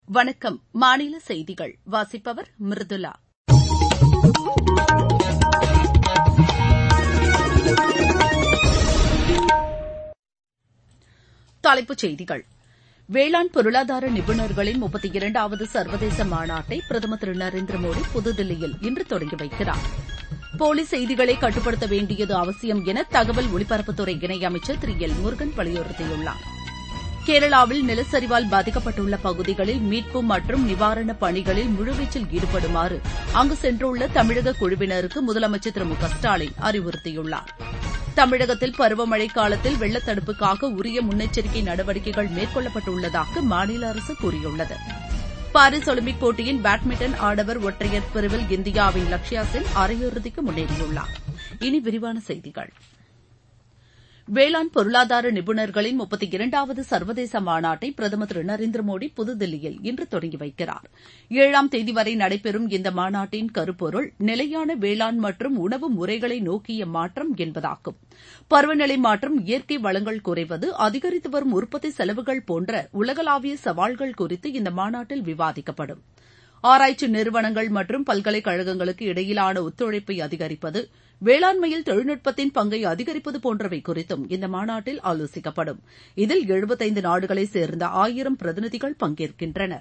வணக்கம் மாநில செய்திகள் வாசிப்பவர் மிருதுளா தலைப்புச் செய்திகள் வேளாண் பொருளாதார நிபுணர்களின் முப்பத்தி இரண்டாவது சர்வதேச மாநாட்டை பிரதமர் திரு நரேந்திர மோடி புதுதில்லியில் இன்று தொடங்கி வைக்கிறார் போலி செய்திகளை கட்டுப்படுத்த வேண்டியது அவசியம் என தகவல் ஒலிபரப்புத்துறை இணையமைச்சர் திரு எல் முருகன் வலியுறுத்தியுள்ளார் கேரளாவில் நிலச்சரிவால் பாதிக்கப்பட்டுள்ள பகுதிகளில் மீட்பு மற்றும் நிவாரணப் பணிகளில் முழுவீச்சில் ஈடுபடுமாறு அங்கு சென்றுள்ள தமிழக குழுவினருக்கு முதலமைச்சர் திரு மு க ஸ்டாலின் அறிவுறுத்தியுள்ளார் தமிழகத்தில் பருவமழை காலத்தில் வெள்ளத்தடுப்புக்காக உரிய முன்னெச்சரிக்கை நடவடிக்கைகள் மேற்கொள்ளப்பட்டுள்ளதாக மாநில அரசு கூறியுள்ளது பாரிஸ் ஒலிம்பிக் போட்டியின் பேட்மிண்டன் ஆடவர் ஒற்றையர் பிரிவில் இந்தியாவின் லக்ஷயா சென் அரையிறுதிக்கு முன்னேறியுள்ளார் இனி விரிவான செய்திகள் வேளாண் பொருளாதார நிபுணர்களின் முப்பத்தி இரண்டாவது சர்வதேச மாநாட்டை பிரதமர் திரு நரேந்திர மோடி புதுதில்லியில் இன்று தொடங்கி வைக்கிறார் ஏழாம் தேதி வரை நடைபெறும் இந்த மாநாட்டின் கருப்பொருள் நிலையான வேளாண் மற்றும் உணவு முறைகளை நோக்கிய மாற்றம் என்பதாகும் பருவநிலை மாற்றம் இயற்கை வளங்கள் குறைவது அதிகரித்து வரும் உற்பத்தி செலவுகள் போன்ற உலகளாவிய சவால்கள் குறித்து இந்த மாநாட்டில் விவாதிக்கப்படும் ஆராய்ச்சி நிறுவனங்கள் மற்றும் பல்கலைக்கழகங்களுக்கு இடையிலான ஒத்துழைப்பை அதிகரிப்பது வேளாண்மையில் தொழில்நுட்பத்தின் பங்கை அதிகரிப்பது போன்றவை குறித்தும் இந்த மாநாட்டில் ஆலோசிக்கப்படும் இதில் எழுபத்தைந்து நாடுகளைச் சேர்ந்த ஆயிரம் பிரதிநிதிகள் பங்கேற்கின்றனர்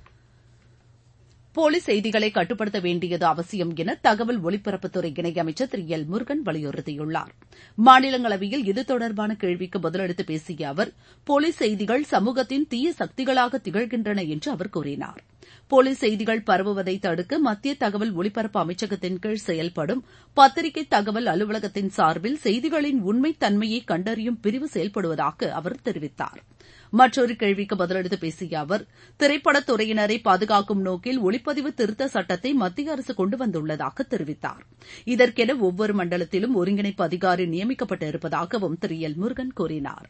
போலி செய்திகளை கட்டுப்படுத்த வேண்டியது அவசியம் என தகவல் ஒலிபரப்புத்துறை இணையமைச்சர் திரு எல் முருகன் வலியுறுத்தியுள்ளார் மாநிலங்களவையில் இது தொடர்பான கேள்விக்கு பதிலளித்து பேசிய அவர் போலி செய்திகள் சமூகத்தின் தீய சக்திகளாக திகழ்கின்றன என்று அவர் கூறினார் போலி செய்திகள் பரவுவதை தடுக்க மத்திய தகவல் ஒலிபரப்பு அமைச்சகத்தின் கீழ் செயல்படும் பத்திரிகை தகவல் அலுவலகத்தின் சார்பில் செய்திகளின் உண்மைத் தன்மையை கண்டறியும் பிரிவு செயல்படுவதாக அவர் தெரிவித்தார் மற்றொரு கேள்விக்கு பதிலளித்து பேசிய அவர் திரைப்படத் துறையினரை பாதுகாக்கும் நோக்கில் ஒளிப்பதிவு திருத்த சட்டத்தை மத்திய அரசு கொண்டு வந்துள்ளதாக தெரிவித்தார் இதற்கென ஒவ்வொரு மண்டலத்திலும் ஒருங்கிணைப்பு அதிகாரி நியமிக்கப்பட்டு இருப்பதாகவும் திரு எல் முருகன் கூறினார்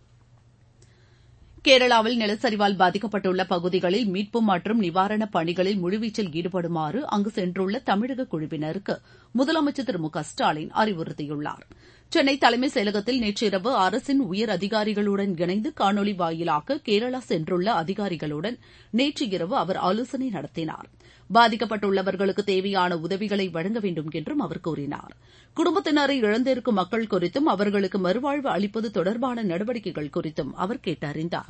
கேரளாவில் நிலச்சரிவால் பாதிக்கப்பட்டுள்ள பகுதிகளில் மீட்பு மற்றும் நிவாரணப் பணிகளில் முழுவீச்சில் ஈடுபடுமாறு அங்கு சென்றுள்ள தமிழக குழுவினருக்கு முதலமைச்சர் திரு மு க ஸ்டாலின் அறிவுறுத்தியுள்ளார் சென்னை தலைமைச் செயலகத்தில் நேற்றிரவு அரசின் உயர் அதிகாரிகளுடன் இணைந்து காணொலி வாயிலாக கேரளா சென்றுள்ள அதிகாரிகளுடன் நேற்று இரவு அவர் ஆலோசனை நடத்தினார் பாதிக்கப்பட்டுள்ளவர்களுக்கு தேவையான உதவிகளை வழங்க வேண்டும் என்றும் அவர் கூறினார் குடும்பத்தினரை இழந்திருக்கும் மக்கள் குறித்தும் அவர்களுக்கு மறுவாழ்வு அளிப்பது தொடர்பான நடவடிக்கைகள் குறித்தும் அவர் கேட்டறிந்தார்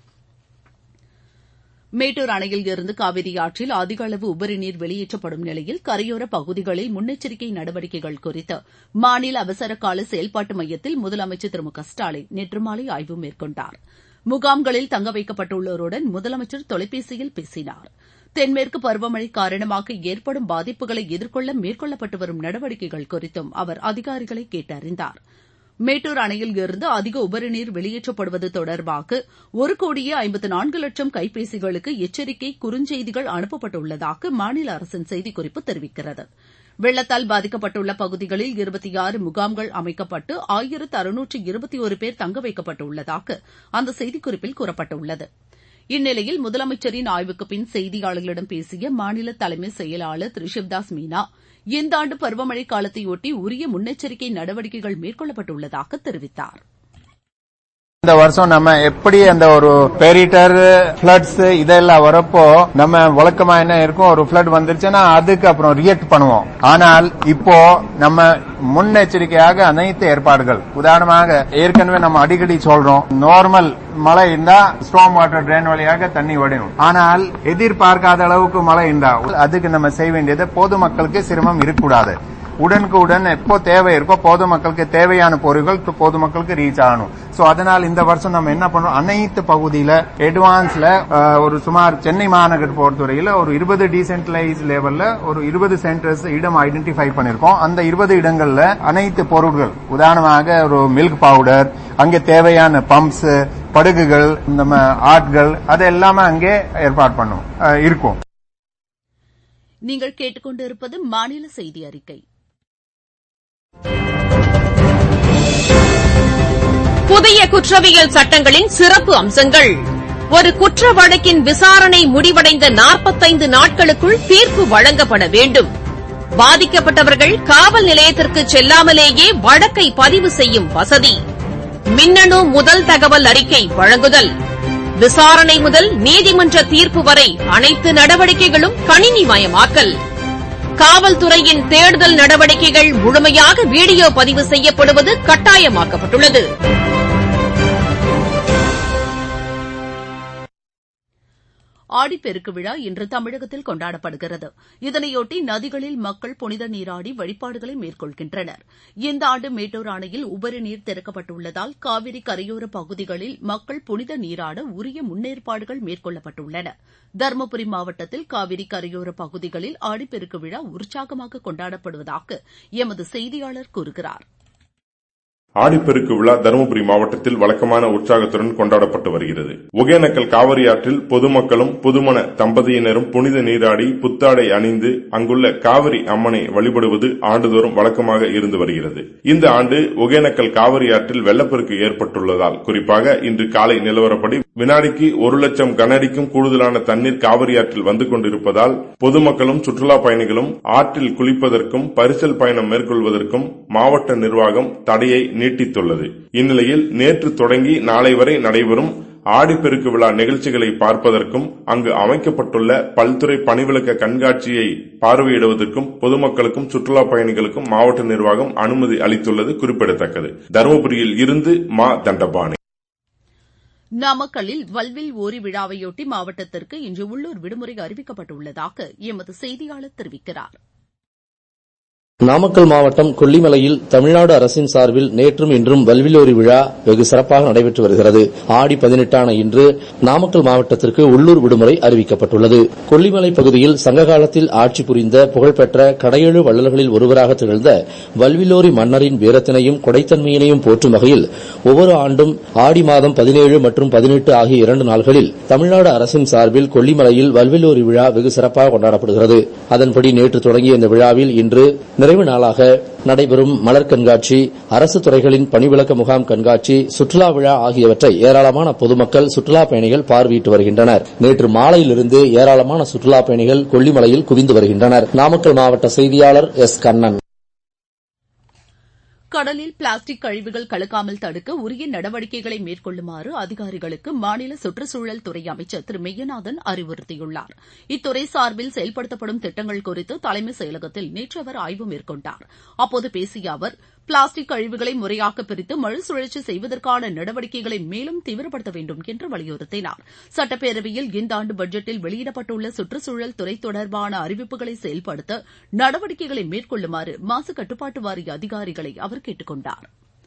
மேட்டூர் அணையில் இருந்து காவிரி ஆற்றில் அதிக அளவு உபரி நீர் வெளியேற்றப்படும் நிலையில் கரையோர பகுதிகளில் முன்னெச்சரிக்கை நடவடிக்கைகள் குறித்து மாநில அவசர கால செயல்பாட்டு மையத்தில் முதலமைச்சர் திரு மு க ஸ்டாலின் நேற்று மாலை ஆய்வு மேற்கொண்டார் முகாம்களில் தங்க வைக்கப்பட்டுள்ளோருடன் முதலமைச்சர் தொலைபேசியில் பேசினார் தென்மேற்கு பருவமழை காரணமாக ஏற்படும் பாதிப்புகளை எதிர்கொள்ள மேற்கொள்ளப்பட்டு வரும் நடவடிக்கைகள் குறித்தும் அவர் அதிகாரிகளை கேட்டறிந்தார் மேட்டூர் அணையில் இருந்து அதிக உபரிநீர் வெளியேற்றப்படுவது தொடர்பாக ஒரு கோடியே ஐம்பத்து நான்கு லட்சம் கைபேசிகளுக்கு எச்சரிக்கை குறுஞ்செய்திகள் அனுப்பப்பட்டுள்ளதாக மாநில அரசின் செய்திக்குறிப்பு தெரிவிக்கிறது வெள்ளத்தால் பாதிக்கப்பட்டுள்ள பகுதிகளில் இருபத்தி ஆறு முகாம்கள் அமைக்கப்பட்டு ஆயிரத்து அறுநூற்று இருபத்தி ஒரு பேர் தங்க வைக்கப்பட்டுள்ளதாக அந்த செய்திக்குறிப்பில் கூறப்பட்டுள்ளது இந்நிலையில் முதலமைச்சரின் ஆய்வுக்கு பின் செய்தியாளர்களிடம் பேசிய மாநில தலைமை செயலாளர் திரு சிவ்தாஸ் மீனா இந்த ஆண்டு பருவமழை காலத்தையொட்டி உரிய முன்னெச்சரிக்கை நடவடிக்கைகள் மேற்கொள்ளப்பட்டுள்ளதாக தெரிவித்தார் இந்த வருஷம் நம்ம எப்படி அந்த ஒரு பெரிட்டர் பிளட்ஸ் இதெல்லாம் வரப்போ நம்ம வழக்கமா என்ன இருக்கும் ஒரு பிளட் வந்துருச்சுன்னா அதுக்கு அப்புறம் ரியாக்ட் பண்ணுவோம் ஆனால் இப்போ நம்ம முன்னெச்சரிக்கையாக அனைத்து ஏற்பாடுகள் உதாரணமாக ஏற்கனவே நம்ம அடிக்கடி சொல்றோம் நார்மல் மழை இருந்தா ஸ்ட்ராங் வாட்டர் ட்ரெயின் வழியாக தண்ணி வடியும் ஆனால் எதிர்பார்க்காத அளவுக்கு மழை இருந்தா அதுக்கு நம்ம செய்ய வேண்டியது பொதுமக்களுக்கு சிரமம் இருக்கக்கூடாது உடனுக்குடன் எப்போ தேவை இருக்கோ பொதுமக்களுக்கு தேவையான பொருட்கள் பொதுமக்களுக்கு ரீச் ஆகணும் சோ அதனால் இந்த வருஷம் நம்ம என்ன பண்றோம் அனைத்து பகுதியில அட்வான்ஸ்ல ஒரு சுமார் சென்னை மாநகர் பொறுத்தவரையில ஒரு இருபது டீசென்ட்ரலைஸ் லெவல்ல ஒரு இருபது சென்டர்ஸ் இடம் ஐடென்டிஃபை பண்ணிருக்கோம் அந்த இருபது இடங்கள்ல அனைத்து பொருட்கள் உதாரணமாக ஒரு மில்க் பவுடர் அங்கே தேவையான பம்ப்ஸ் படகுகள் நம்ம ஆட்கள் அது எல்லாமே அங்கே ஏற்பாடு பண்ணும் இருக்கும் நீங்கள் கேட்டுக்கொண்டிருப்பது மாநில செய்தி அறிக்கை புதிய குற்றவியல் சட்டங்களின் சிறப்பு அம்சங்கள் ஒரு குற்ற வழக்கின் விசாரணை முடிவடைந்த நாற்பத்தைந்து நாட்களுக்குள் தீர்ப்பு வழங்கப்பட வேண்டும் பாதிக்கப்பட்டவர்கள் காவல் நிலையத்திற்கு செல்லாமலேயே வழக்கை பதிவு செய்யும் வசதி மின்னணு முதல் தகவல் அறிக்கை வழங்குதல் விசாரணை முதல் நீதிமன்ற தீர்ப்பு வரை அனைத்து நடவடிக்கைகளும் கணினிமயமாக்கல் காவல்துறையின் தேடுதல் நடவடிக்கைகள் முழுமையாக வீடியோ பதிவு செய்யப்படுவது கட்டாயமாக்கப்பட்டுள்ளது ஆடிப்பெருக்கு விழா இன்று தமிழகத்தில் கொண்டாடப்படுகிறது இதனையொட்டி நதிகளில் மக்கள் புனித நீராடி வழிபாடுகளை மேற்கொள்கின்றனர் இந்த ஆண்டு மேட்டூர் அணையில் உபரி நீர் திறக்கப்பட்டுள்ளதால் காவிரி கரையோர பகுதிகளில் மக்கள் புனித நீராட உரிய முன்னேற்பாடுகள் மேற்கொள்ளப்பட்டுள்ளன தருமபுரி மாவட்டத்தில் காவிரி கரையோர பகுதிகளில் ஆடிப்பெருக்கு விழா உற்சாகமாக கொண்டாடப்படுவதாக எமது செய்தியாளர் கூறுகிறார் ஆடிப்பெருக்கு விழா தருமபுரி மாவட்டத்தில் வழக்கமான உற்சாகத்துடன் கொண்டாடப்பட்டு வருகிறது ஒகேனக்கல் காவிரி ஆற்றில் பொதுமக்களும் புதுமண தம்பதியினரும் புனித நீராடி புத்தாடை அணிந்து அங்குள்ள காவிரி அம்மனை வழிபடுவது ஆண்டுதோறும் வழக்கமாக இருந்து வருகிறது இந்த ஆண்டு ஒகேனக்கல் காவிரி ஆற்றில் வெள்ளப்பெருக்கு ஏற்பட்டுள்ளதால் குறிப்பாக இன்று காலை நிலவரப்படி வினாடிக்கு ஒரு லட்சம் கனஅடிக்கும் கூடுதலான தண்ணீர் காவிரி ஆற்றில் வந்து கொண்டிருப்பதால் பொதுமக்களும் சுற்றுலா பயணிகளும் ஆற்றில் குளிப்பதற்கும் பரிசல் பயணம் மேற்கொள்வதற்கும் மாவட்ட நிர்வாகம் தடையை நீட்டித்துள்ளது இந்நிலையில் நேற்று தொடங்கி நாளை வரை நடைபெறும் ஆடிப்பெருக்கு விழா நிகழ்ச்சிகளை பார்ப்பதற்கும் அங்கு அமைக்கப்பட்டுள்ள பல்துறை பணிவிளக்க கண்காட்சியை பார்வையிடுவதற்கும் பொதுமக்களுக்கும் சுற்றுலா பயணிகளுக்கும் மாவட்ட நிர்வாகம் அனுமதி அளித்துள்ளது குறிப்பிடத்தக்கது தருமபுரியில் இருந்து மா தண்டபாணி நாமக்கல்லில் வல்வில் ஓரி விழாவையொட்டி மாவட்டத்திற்கு இன்று உள்ளூர் விடுமுறை அறிவிக்கப்பட்டுள்ளதாக எமது செய்தியாளர் தெரிவிக்கிறார் நாமக்கல் மாவட்டம் கொல்லிமலையில் தமிழ்நாடு அரசின் சார்பில் நேற்றும் இன்றும் வல்விலோரி விழா வெகு சிறப்பாக நடைபெற்று வருகிறது ஆடி பதினெட்டான இன்று நாமக்கல் மாவட்டத்திற்கு உள்ளூர் விடுமுறை அறிவிக்கப்பட்டுள்ளது கொல்லிமலை பகுதியில் சங்க காலத்தில் ஆட்சி புரிந்த புகழ்பெற்ற கடையெழு வள்ளல்களில் ஒருவராக திகழ்ந்த வல்விலோரி மன்னரின் வீரத்தினையும் கொடைத்தன்மையினையும் போற்றும் வகையில் ஒவ்வொரு ஆண்டும் ஆடி மாதம் பதினேழு மற்றும் பதினெட்டு ஆகிய இரண்டு நாள்களில் தமிழ்நாடு அரசின் சார்பில் கொல்லிமலையில் வல்விலோரி விழா வெகு சிறப்பாக கொண்டாடப்படுகிறது அதன்படி நேற்று தொடங்கிய இந்த விழாவில் இன்று நிறைவு நாளாக நடைபெறும் மலர் கண்காட்சி அரசு துறைகளின் பணிவிளக்க முகாம் கண்காட்சி சுற்றுலா விழா ஆகியவற்றை ஏராளமான பொதுமக்கள் சுற்றுலா பயணிகள் பார்வையிட்டு வருகின்றனர் நேற்று மாலையிலிருந்து ஏராளமான சுற்றுலா பயணிகள் கொல்லிமலையில் குவிந்து வருகின்றனர் நாமக்கல் மாவட்ட செய்தியாளர் எஸ் கண்ணன் கடலில் பிளாஸ்டிக் கழிவுகள் கலக்காமல் தடுக்க உரிய நடவடிக்கைகளை மேற்கொள்ளுமாறு அதிகாரிகளுக்கு மாநில சுற்றுச்சூழல் துறை அமைச்சர் திரு மெய்யநாதன் அறிவுறுத்தியுள்ளார் இத்துறை சார்பில் செயல்படுத்தப்படும் திட்டங்கள் குறித்து தலைமைச் செயலகத்தில் நேற்று அவர் ஆய்வு மேற்கொண்டார் அப்போது பேசிய அவர் பிளாஸ்டிக் கழிவுகளை முறையாக பிரித்து மறுசுழற்சி செய்வதற்கான நடவடிக்கைகளை மேலும் தீவிரப்படுத்த வேண்டும் என்று வலியுறுத்தினார் சட்டப்பேரவையில் இந்த ஆண்டு பட்ஜெட்டில் வெளியிடப்பட்டுள்ள சுற்றுச்சூழல் துறை தொடர்பான அறிவிப்புகளை செயல்படுத்த நடவடிக்கைகளை மேற்கொள்ளுமாறு மாசு கட்டுப்பாட்டு வாரிய அதிகாரிகளை அவர் கேட்டுக் கொண்டார்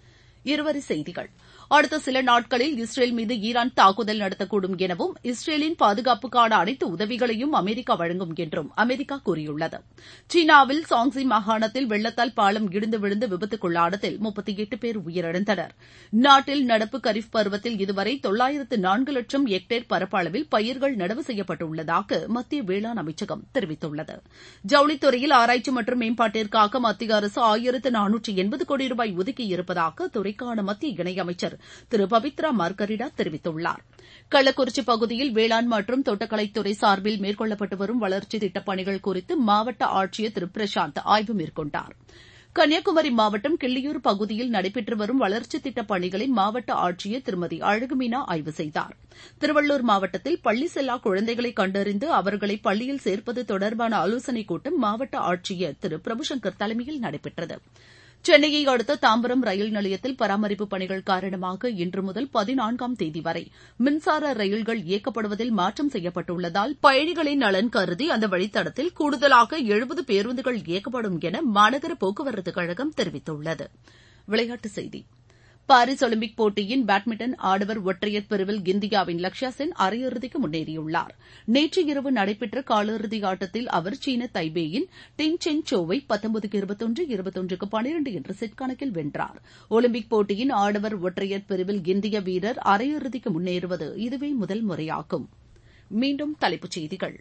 இருவரி செய்திகள் அடுத்த சில நாட்களில் இஸ்ரேல் மீது ஈரான் தாக்குதல் நடத்தக்கூடும் எனவும் இஸ்ரேலின் பாதுகாப்புக்கான அனைத்து உதவிகளையும் அமெரிக்கா வழங்கும் என்றும் அமெரிக்கா கூறியுள்ளது சீனாவில் சாங்ஸி மாகாணத்தில் வெள்ளத்தால் பாலம் இடிந்து விழுந்து விபத்துக்குள்ளானதில் முப்பத்தி எட்டு பேர் உயிரிழந்தனர் நாட்டில் நடப்பு கரீப் பருவத்தில் இதுவரை தொள்ளாயிரத்து நான்கு லட்சம் ஹெக்டேர் பரப்பளவில் பயிர்கள் நடவு செய்யப்பட்டுள்ளதாக மத்திய வேளாண் அமைச்சகம் தெரிவித்துள்ளது ஜவுளித்துறையில் ஆராய்ச்சி மற்றும் மேம்பாட்டிற்காக மத்திய அரசு ஆயிரத்து நானூற்று எண்பது கோடி ரூபாய் ஒதுக்கியிருப்பதாக துறைக்கான மத்திய இணையமைச்சர் திரு பவித்ரா மார்கரிடா தெரிவித்துள்ளார் கள்ளக்குறிச்சி பகுதியில் வேளாண் மற்றும் தோட்டக்கலைத்துறை சார்பில் மேற்கொள்ளப்பட்டு வரும் வளர்ச்சி திட்டப் பணிகள் குறித்து மாவட்ட ஆட்சியர் திரு பிரசாந்த் ஆய்வு மேற்கொண்டார் கன்னியாகுமரி மாவட்டம் கிள்ளியூர் பகுதியில் நடைபெற்று வரும் வளர்ச்சித் திட்டப் பணிகளை மாவட்ட ஆட்சியர் திருமதி அழகுமீனா ஆய்வு செய்தார் திருவள்ளூர் மாவட்டத்தில் பள்ளி செல்லா குழந்தைகளை கண்டறிந்து அவர்களை பள்ளியில் சேர்ப்பது தொடர்பான ஆலோசனைக் கூட்டம் மாவட்ட ஆட்சியர் திரு பிரபுசங்கர் தலைமையில் நடைபெற்றது சென்னையை அடுத்த தாம்பரம் ரயில் நிலையத்தில் பராமரிப்பு பணிகள் காரணமாக இன்று முதல் பதினான்காம் தேதி வரை மின்சார ரயில்கள் இயக்கப்படுவதில் மாற்றம் செய்யப்பட்டுள்ளதால் பயணிகளின் நலன் கருதி அந்த வழித்தடத்தில் கூடுதலாக எழுபது பேருந்துகள் இயக்கப்படும் என மாநகர போக்குவரத்துக் கழகம் தெரிவித்துள்ளது விளையாட்டுச் செய்தி பாரிஸ் ஒலிம்பிக் போட்டியின் பேட்மிண்டன் ஆடவர் ஒற்றையர் பிரிவில் இந்தியாவின் லக்ஷயா சென் அரையிறுதிக்கு முன்னேறியுள்ளார் நேற்று இரவு நடைபெற்ற காலிறுதி ஆட்டத்தில் அவர் சீன தைபேயின் டிங் சென் சோவை பத்தொன்பதுக்கு இருபத்தொன்று இருபத்தொன்றுக்கு பனிரெண்டு என்ற செட் கணக்கில் வென்றார் ஒலிம்பிக் போட்டியின் ஆடவர் ஒற்றையர் பிரிவில் இந்திய வீரர் அரையிறுதிக்கு முன்னேறுவது இதுவே முதல் முறையாகும் மீண்டும் தலைப்புச் செய்திகள்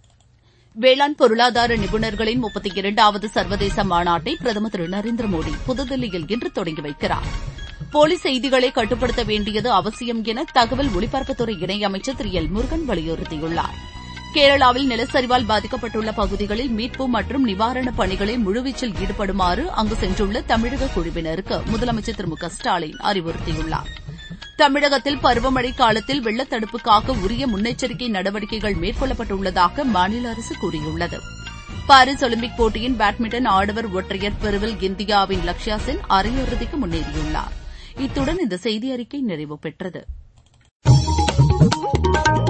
வேளாண் பொருளாதார நிபுணர்களின் முப்பத்தி இரண்டாவது சர்வதேச மாநாட்டை பிரதமர் திரு நரேந்திர மோடி புதுதில்லியில் இன்று தொடங்கி வைக்கிறார் போலி செய்திகளை கட்டுப்படுத்த வேண்டியது அவசியம் என தகவல் ஒலிபரப்புத்துறை இணையமைச்சர் திரு எல் முருகன் வலியுறுத்தியுள்ளார் கேரளாவில் நிலச்சரிவால் பாதிக்கப்பட்டுள்ள பகுதிகளில் மீட்பு மற்றும் நிவாரணப் பணிகளில் முழுவீச்சில் ஈடுபடுமாறு அங்கு சென்றுள்ள தமிழக குழுவினருக்கு முதலமைச்சர் திரு மு க ஸ்டாலின் அறிவுறுத்தியுள்ளார் தமிழகத்தில் பருவமழை காலத்தில் வெள்ளத்தடுப்புக்காக உரிய முன்னெச்சரிக்கை நடவடிக்கைகள் மேற்கொள்ளப்பட்டுள்ளதாக மாநில அரசு கூறியுள்ளது பாரிஸ் ஒலிம்பிக் போட்டியின் பேட்மிண்டன் ஆடவர் ஒற்றையர் பிரிவில் இந்தியாவின் லக்ஷயா சென் அரையிறுதிக்கு முன்னேறியுள்ளார் இத்துடன் இந்த செய்தி அறிக்கை நிறைவு பெற்றது